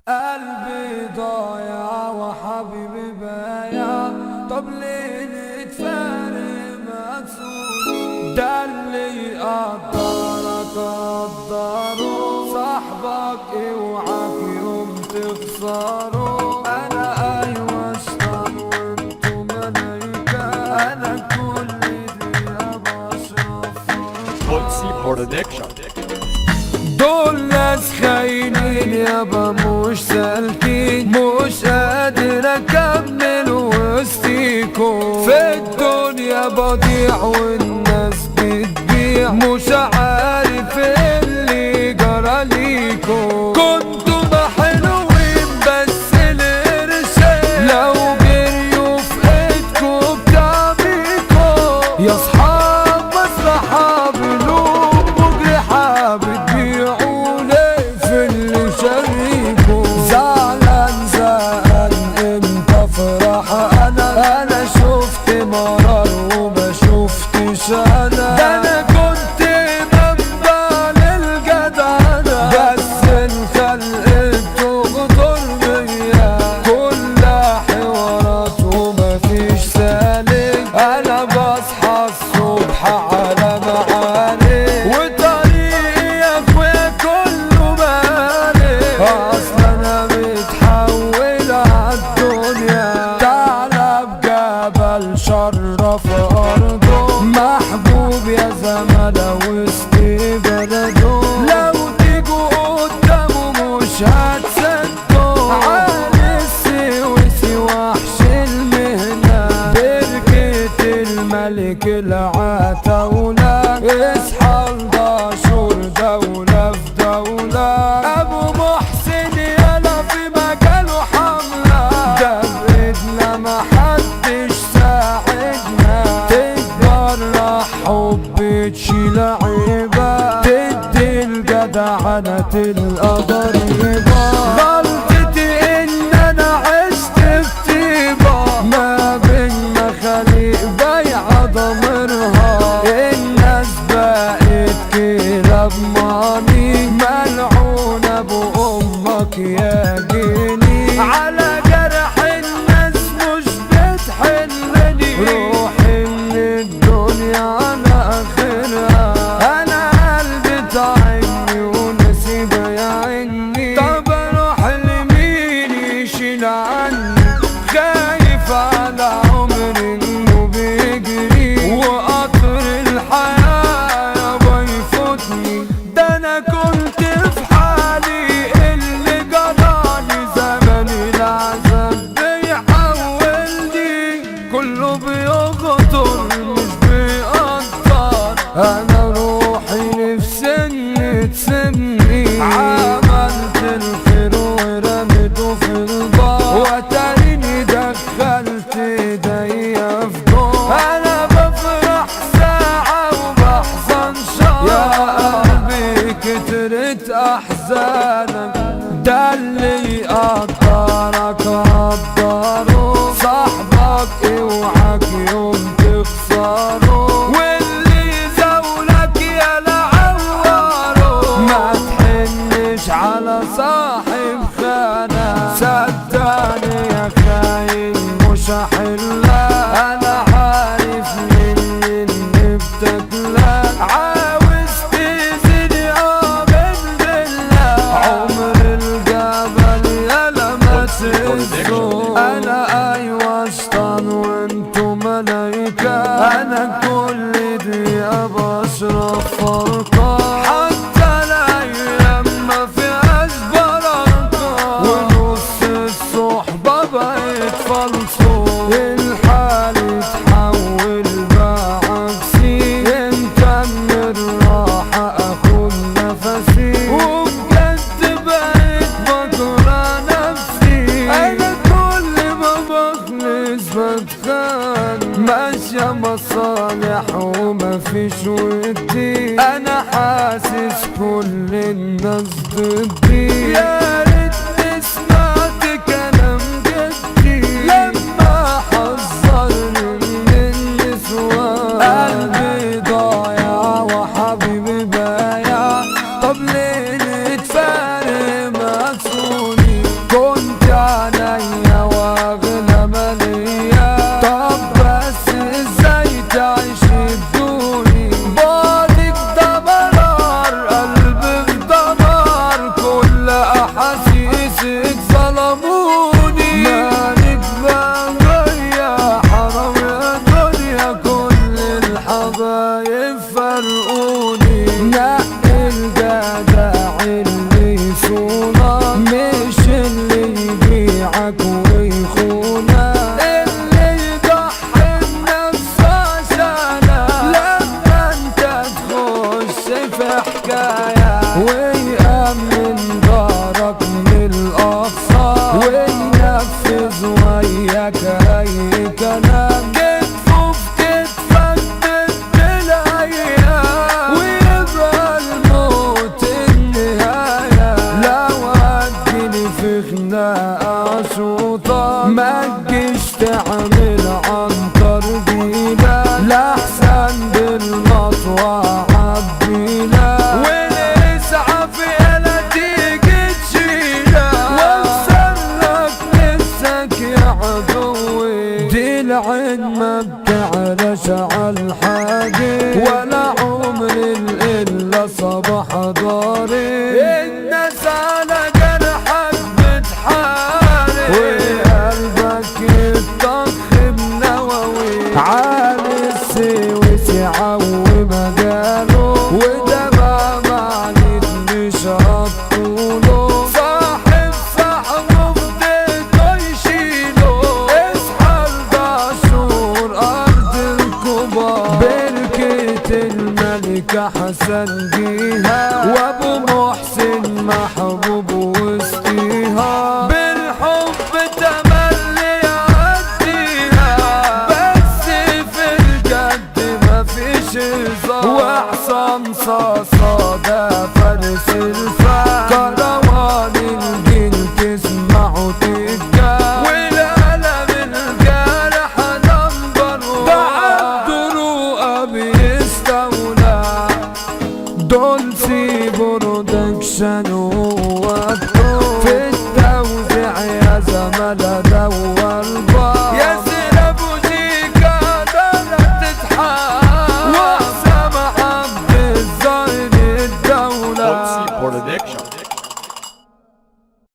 قلبي ضايع وحبيبي بايع طب ليه نتفارق مقسوم ده اللي يقدرك قدره صاحبك اوعك يوم تخسره انا ايوه اشطر وانتو ملايكة انا كل دقيقة بشرف Tootsie Production. دول ناس خاينين يابا مش سالكين مش قادر اكمل وسطيكم في الدنيا بضيع والناس بتبيع مش عارف اللي جرى ليكم كنتوا حلوين بس القرشين لو جريوا في ايدكم بتعبيكم يا اصحاب مصلحة بلوم مجرحة بتبيعوا ليه في اللي شريكوا زعلان زعلان امتى افرح انا انا شفت مرار وما شفتش انا ده انا كنت منبع للجدعنة بس الخلق تغدر بيا كلها حوارات ومفيش سالك انا بصحى الصبح على معاني وطريقي يا اخويا كله مالك اصلا انا متحول عالدنيا تعالى بجبل شرف ارضه محبوب يا زملاء وسط بلده لو تيجوا قدامه مش هتصدقوا عالي السويسي وحش المهنة بركة الملك العتاولة اصحى لدشور دولة في دولة ابو محسن يلا في مجاله حملة ده بايدنا محدش ساعدنا تتجرح حب تشيل عيبة تدي الجدعنة القدر يبا غلطتي ان انا عشت في طيبة ما بين مخاليق بايعة ضميرها الناس بقت كده بماني ملعون ابو امك يا جيني على جرح الناس مش بتحلني روحي من الدنيا على اخرها انا قلبي تعبني ونسيب يعيني طب اروح لمين يشيل عني خايف على عمري انه بيجري وقطر الحياة يابا يفوتني ده انا كنت في حالي اللي جراني زمن العذاب بيحولني كله بيغدر مش بيقدر انا روحي نفسي ان تسني عملت الخير ورميته في البار وتريني دخلت ايديا في دور انا بفرح ساعة وبحزن شهر يا قلبي كترت احزانك ده اللي يقدرك قدره صاحبك اوعك يوم تخسره واللي يزولك يا لعوره ما تحنش على صاحب خانة صدقني يا خاين مش هحلها انا عارف من اللي بتاكلك عاوز تزيد اه من بالله عمر الجبل يلا ما تهزه انا ايوه شطان وانتو ملايكة انا كل دقيقة بشرف فرقة حتى الايام ما فيهاش بركة ونص الصحبة بقت فلسو الحال اتحول بقى عكسي انت من الراحة اخد نفسي وبجد بقيت بكره نفسي انا كل ما بخلص بتخان ماشية مصالح ومفيش ودي انا حاسس كل الناس ضدي يا ريتني سمعت كلام جدي لما حذرني من النسوان قلبي ضايع وحبيبي بايع طب ليه نتفارق مقسوني عريسك ظلموني مالك بقى يا حرام يا دنيا كل الحبايب فرقوني نقي الجدع اللي يصونك مش اللي يبيعك ويخونك اللي يضحي بنفسه عشانك لما انت تخش في حكاية ويأمن دارك من الأقصى وينفذ وياك أي كلام كتفه في كتفك ضد الأيام ويبقى الموت النهاية لو أديني في خناقة شوطة ما تجيش تعمل عنتر بينا لأحسن بالمطوى عبينا والإسعاف يلا تيجي تشيلها وانسلك نفسك يا عدوي دي العين ما بتعلاش عالحاجة ولا عمر الإلا صباح ضاري الناس على جرحك بتحارب وقلبك يطخ بنووي عالي السويس يعوي مجاله وده ما معنيت مش هطوله صاحب صاحبه بديته يشيله اصحى الدشور ارض الكبار بركة الملكة حسن جيها وابو محسن محبوب وسطيها بالحب تملي يعديها بس في الجد مفيش هزار وحصان صاصا ده فارس الفا كروان الجيل تسمعه تتجاه والقلم الجارح نمبر ده عبد رؤى بيستولى دولسي برودكشن